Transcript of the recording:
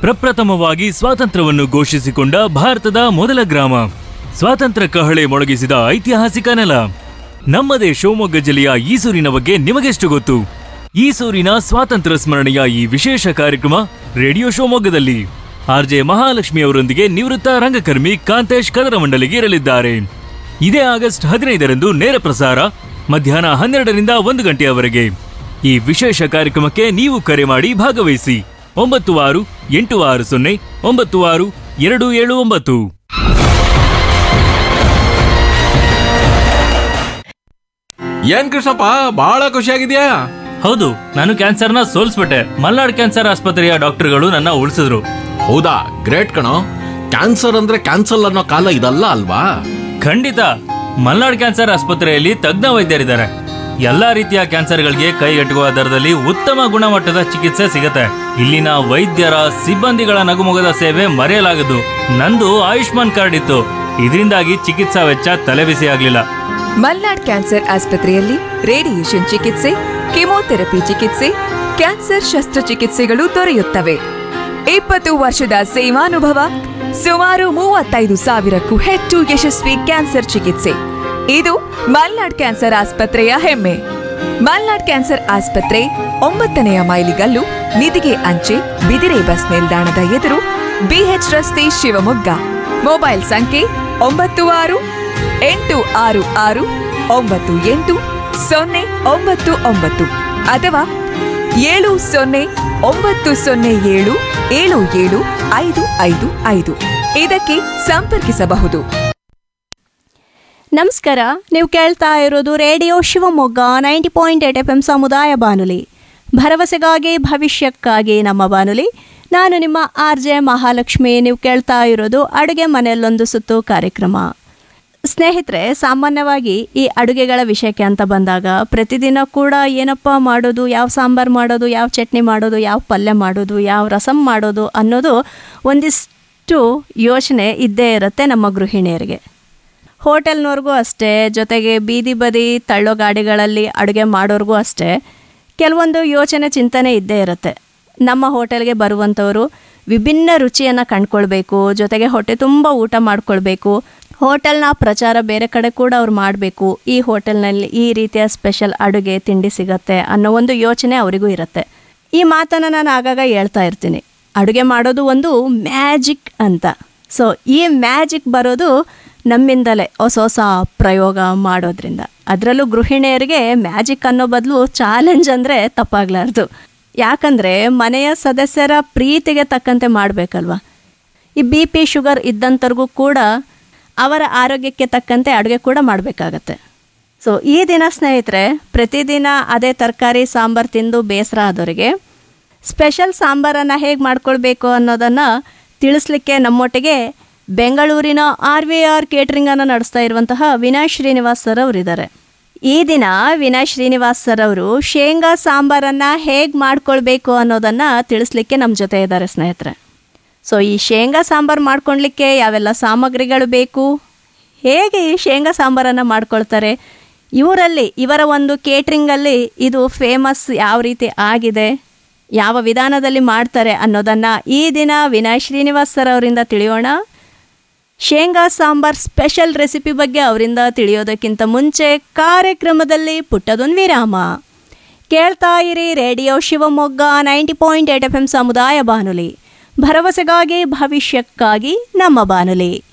ಪ್ರಪ್ರಥಮವಾಗಿ ಸ್ವಾತಂತ್ರ್ಯವನ್ನು ಘೋಷಿಸಿಕೊಂಡ ಭಾರತದ ಮೊದಲ ಗ್ರಾಮ ಸ್ವಾತಂತ್ರ್ಯ ಕಹಳೆ ಮೊಳಗಿಸಿದ ಐತಿಹಾಸಿಕ ನೆಲ ನಮ್ಮದೇ ಶಿವಮೊಗ್ಗ ಜಿಲ್ಲೆಯ ಈಸೂರಿನ ಬಗ್ಗೆ ನಿಮಗೆಷ್ಟು ಗೊತ್ತು ಈಸೂರಿನ ಸ್ವಾತಂತ್ರ್ಯ ಸ್ಮರಣೆಯ ಈ ವಿಶೇಷ ಕಾರ್ಯಕ್ರಮ ರೇಡಿಯೋ ಶಿವಮೊಗ್ಗದಲ್ಲಿ ಆರ್ಜೆ ಮಹಾಲಕ್ಷ್ಮಿ ಅವರೊಂದಿಗೆ ನಿವೃತ್ತ ರಂಗಕರ್ಮಿ ಕಾಂತೇಶ್ ಕದರಮಂಡಲಿಗೆ ಇರಲಿದ್ದಾರೆ ಇದೇ ಆಗಸ್ಟ್ ಹದಿನೈದರಂದು ನೇರ ಪ್ರಸಾರ ಮಧ್ಯಾಹ್ನ ಹನ್ನೆರಡರಿಂದ ಒಂದು ಗಂಟೆಯವರೆಗೆ ಈ ವಿಶೇಷ ಕಾರ್ಯಕ್ರಮಕ್ಕೆ ನೀವು ಕರೆ ಮಾಡಿ ಭಾಗವಹಿಸಿ ಒಂಬತ್ತು ಆರು ಎಂಟು ಆರು ಸೊನ್ನೆ ಒಂಬತ್ತು ಆರು ಎರಡು ಏಳು ಒಂಬತ್ತು ಏನ್ ಕೃಷ್ಣಪ್ಪ ಬಹಳ ಖುಷಿಯಾಗಿದ್ಯಾ ಹೌದು ನಾನು ಕ್ಯಾನ್ಸರ್ನ ಸೋಲ್ಸ್ಬಿಟ್ಟೆ ಮಲ್ನಾಡ್ ಕ್ಯಾನ್ಸರ್ ಆಸ್ಪತ್ರೆಯ ಡಾಕ್ಟರ್ಗಳು ನನ್ನ ಉಳಿಸಿದ್ರು ಹೌದಾ ಗ್ರೇಟ್ ಕಣೋ ಕ್ಯಾನ್ಸರ್ ಅಂದ್ರೆ ಕ್ಯಾನ್ಸಲ್ ಅನ್ನೋ ಕಾಲ ಇದಲ್ಲ ಅಲ್ವಾ ಖಂಡಿತ ಮಲ್ನಾಡ್ ಕ್ಯಾನ್ಸರ್ ಆಸ್ಪತ್ರೆಯಲ್ಲಿ ತಜ್ಞ ವೈದ್ಯರಿದ್ದಾರೆ ಎಲ್ಲಾ ರೀತಿಯ ಕ್ಯಾನ್ಸರ್ಗಳಿಗೆ ಕೈಗೆಟುಕುವ ದರದಲ್ಲಿ ಉತ್ತಮ ಗುಣಮಟ್ಟದ ಚಿಕಿತ್ಸೆ ಸಿಗುತ್ತೆ ಇಲ್ಲಿನ ವೈದ್ಯರ ಸಿಬ್ಬಂದಿಗಳ ನಗುಮೊಗದ ಸೇವೆ ಮರೆಯಲಾಗದು ನಂದು ಆಯುಷ್ಮಾನ್ ಕಾರ್ಡ್ ಇತ್ತು ಇದರಿಂದಾಗಿ ಚಿಕಿತ್ಸಾ ವೆಚ್ಚ ತಲೆಬಿಸಿ ಆಗ್ಲಿಲ್ಲ ಮಲ್ನಾಡ್ ಕ್ಯಾನ್ಸರ್ ಆಸ್ಪತ್ರೆಯಲ್ಲಿ ರೇಡಿಯೇಷನ್ ಚಿಕಿತ್ಸೆ ಕೆಮೊಥೆರಪಿ ಚಿಕಿತ್ಸೆ ಕ್ಯಾನ್ಸರ್ ಶಸ್ತ್ರಚಿಕಿತ್ಸೆಗಳು ದೊರೆಯುತ್ತವೆ ಇಪ್ಪತ್ತು ವರ್ಷದ ಸೇವಾನುಭವ ಸುಮಾರು ಮೂವತ್ತೈದು ಸಾವಿರಕ್ಕೂ ಹೆಚ್ಚು ಯಶಸ್ವಿ ಕ್ಯಾನ್ಸರ್ ಚಿಕಿತ್ಸೆ ಇದು ಮಲ್ನಾಡ್ ಕ್ಯಾನ್ಸರ್ ಆಸ್ಪತ್ರೆಯ ಹೆಮ್ಮೆ ಮಲ್ನಾಡ್ ಕ್ಯಾನ್ಸರ್ ಆಸ್ಪತ್ರೆ ಒಂಬತ್ತನೆಯ ಮೈಲಿಗಲ್ಲು ನಿಧಿಗೆ ಅಂಚೆ ಬಿದಿರೆ ಬಸ್ ನಿಲ್ದಾಣದ ಎದುರು ಬಿಎಚ್ ರಸ್ತೆ ಶಿವಮೊಗ್ಗ ಮೊಬೈಲ್ ಸಂಖ್ಯೆ ಒಂಬತ್ತು ಆರು ಎಂಟು ಆರು ಆರು ಒಂಬತ್ತು ಎಂಟು ಸೊನ್ನೆ ಒಂಬತ್ತು ಒಂಬತ್ತು ಅಥವಾ ಏಳು ಸೊನ್ನೆ ಒಂಬತ್ತು ಸೊನ್ನೆ ಏಳು ಏಳು ಏಳು ಐದು ಐದು ಐದು ಇದಕ್ಕೆ ಸಂಪರ್ಕಿಸಬಹುದು ನಮಸ್ಕಾರ ನೀವು ಕೇಳ್ತಾ ಇರೋದು radio Shivamogga ninety point eight F M ಸಮುದಾಯ ಬಾನುಲಿ ಭರವಸೆಗಾಗಿ ಭವಿಷ್ಯಕ್ಕಾಗಿ ನಮ್ಮ ಬಾನುಲಿ ನಾನು ನಿಮ್ಮ ಆರ್ ಜೆ ಮಹಾಲಕ್ಷ್ಮಿ ನೀವು ಕೇಳ್ತಾ ಇರೋದು ಅಡುಗೆ ಮನೆಯಲ್ಲೊಂದು ಸುತ್ತು ಕಾರ್ಯಕ್ರಮ ಸ್ನೇಹಿತರೆ ಸಾಮಾನ್ಯವಾಗಿ ಈ ಅಡುಗೆಗಳ ವಿಷಯಕ್ಕೆ ಅಂತ ಬಂದಾಗ ಪ್ರತಿದಿನ ಕೂಡ ಏನಪ್ಪ ಮಾಡೋದು ಯಾವ ಸಾಂಬಾರು ಮಾಡೋದು ಯಾವ ಚಟ್ನಿ ಮಾಡೋದು ಯಾವ ಪಲ್ಯ ಮಾಡೋದು ಯಾವ ರಸಂ ಮಾಡೋದು ಅನ್ನೋದು ಒಂದಿಷ್ಟು ಯೋಚನೆ ಇದ್ದೇ ಇರುತ್ತೆ ನಮ್ಮ ಗೃಹಿಣಿಯರಿಗೆ ಹೋಟೆಲ್ನವ್ರಿಗೂ ಅಷ್ಟೇ ಜೊತೆಗೆ ಬೀದಿ ಬದಿ ತಳ್ಳೋ ಗಾಡಿಗಳಲ್ಲಿ ಅಡುಗೆ ಮಾಡೋರ್ಗೂ ಅಷ್ಟೇ ಕೆಲವೊಂದು ಯೋಚನೆ ಚಿಂತನೆ ಇದ್ದೇ ಇರುತ್ತೆ ನಮ್ಮ ಹೋಟೆಲ್ಗೆ ಬರುವಂಥವರು ವಿಭಿನ್ನ ರುಚಿಯನ್ನು ಕಂಡ್ಕೊಳ್ಬೇಕು ಜೊತೆಗೆ ಹೊಟ್ಟೆ ತುಂಬ ಊಟ ಮಾಡ್ಕೊಳ್ಬೇಕು ಹೋಟೆಲ್ನ ಪ್ರಚಾರ ಬೇರೆ ಕಡೆ ಕೂಡ ಅವ್ರು ಮಾಡಬೇಕು ಈ ಹೋಟೆಲ್ನಲ್ಲಿ ಈ ರೀತಿಯ ಸ್ಪೆಷಲ್ ಅಡುಗೆ ತಿಂಡಿ ಸಿಗತ್ತೆ ಅನ್ನೋ ಒಂದು ಯೋಚನೆ ಅವರಿಗೂ ಇರುತ್ತೆ ಈ ಮಾತನ್ನು ನಾನು ಆಗಾಗ ಹೇಳ್ತಾ ಇರ್ತೀನಿ ಅಡುಗೆ ಮಾಡೋದು ಒಂದು ಮ್ಯಾಜಿಕ್ ಅಂತ ಸೊ ಈ ಮ್ಯಾಜಿಕ್ ಬರೋದು ನಮ್ಮಿಂದಲೇ ಹೊಸ ಹೊಸ ಪ್ರಯೋಗ ಮಾಡೋದ್ರಿಂದ ಅದರಲ್ಲೂ ಗೃಹಿಣಿಯರಿಗೆ ಮ್ಯಾಜಿಕ್ ಅನ್ನೋ ಬದಲು ಚಾಲೆಂಜ್ ಅಂದರೆ ತಪ್ಪಾಗ್ಲಾರ್ದು ಯಾಕಂದರೆ ಮನೆಯ ಸದಸ್ಯರ ಪ್ರೀತಿಗೆ ತಕ್ಕಂತೆ ಮಾಡಬೇಕಲ್ವ ಈ ಬಿ ಪಿ ಶುಗರ್ ಇದ್ದಂಥವ್ರಿಗೂ ಕೂಡ ಅವರ ಆರೋಗ್ಯಕ್ಕೆ ತಕ್ಕಂತೆ ಅಡುಗೆ ಕೂಡ ಮಾಡಬೇಕಾಗತ್ತೆ ಸೊ ಈ ದಿನ ಸ್ನೇಹಿತರೆ ಪ್ರತಿದಿನ ಅದೇ ತರಕಾರಿ ಸಾಂಬಾರು ತಿಂದು ಬೇಸರ ಆದವರಿಗೆ ಸ್ಪೆಷಲ್ ಸಾಂಬಾರನ್ನು ಹೇಗೆ ಮಾಡ್ಕೊಳ್ಬೇಕು ಅನ್ನೋದನ್ನು ತಿಳಿಸ್ಲಿಕ್ಕೆ ನಮ್ಮೊಟ್ಟಿಗೆ ಬೆಂಗಳೂರಿನ ಆರ್ ವಿ ಆರ್ ಕೇಟ್ರಿಂಗನ್ನು ನಡೆಸ್ತಾ ಇರುವಂತಹ ವಿನಾಯ್ ಶ್ರೀನಿವಾಸ್ ಸರ್ ಅವರಿದ್ದಾರೆ ಈ ದಿನ ವಿನಾಯ್ ಶ್ರೀನಿವಾಸ್ ಸರ್ ಅವರು ಶೇಂಗಾ ಸಾಂಬಾರನ್ನು ಹೇಗೆ ಮಾಡ್ಕೊಳ್ಬೇಕು ಅನ್ನೋದನ್ನು ತಿಳಿಸ್ಲಿಕ್ಕೆ ನಮ್ಮ ಜೊತೆ ಇದ್ದಾರೆ ಸ್ನೇಹಿತರೆ ಸೊ ಈ ಶೇಂಗಾ ಸಾಂಬಾರು ಮಾಡ್ಕೊಳ್ಲಿಕ್ಕೆ ಯಾವೆಲ್ಲ ಸಾಮಗ್ರಿಗಳು ಬೇಕು ಹೇಗೆ ಈ ಶೇಂಗಾ ಸಾಂಬಾರನ್ನು ಮಾಡ್ಕೊಳ್ತಾರೆ ಇವರಲ್ಲಿ ಇವರ ಒಂದು ಕೇಟ್ರಿಂಗಲ್ಲಿ ಇದು ಫೇಮಸ್ ಯಾವ ರೀತಿ ಆಗಿದೆ ಯಾವ ವಿಧಾನದಲ್ಲಿ ಮಾಡ್ತಾರೆ ಅನ್ನೋದನ್ನು ಈ ದಿನ ವಿನಾಯ್ ಶ್ರೀನಿವಾಸ್ ಸರ್ ಅವರಿಂದ ತಿಳಿಯೋಣ ಶೇಂಗಾ ಸಾಂಬಾರ್ ಸ್ಪೆಷಲ್ ರೆಸಿಪಿ ಬಗ್ಗೆ ಅವರಿಂದ ತಿಳಿಯೋದಕ್ಕಿಂತ ಮುಂಚೆ ಕಾರ್ಯಕ್ರಮದಲ್ಲಿ ಪುಟ್ಟದೊಂದು ವಿರಾಮ ಕೇಳ್ತಾ ಇರಿ radio Shivamogga ninety point eight F M ಸಮುದಾಯ ಬಾನುಲಿ ಭರವಸೆಗಾಗಿ ಭವಿಷ್ಯಕ್ಕಾಗಿ ನಮ್ಮ ಬಾನುಲಿ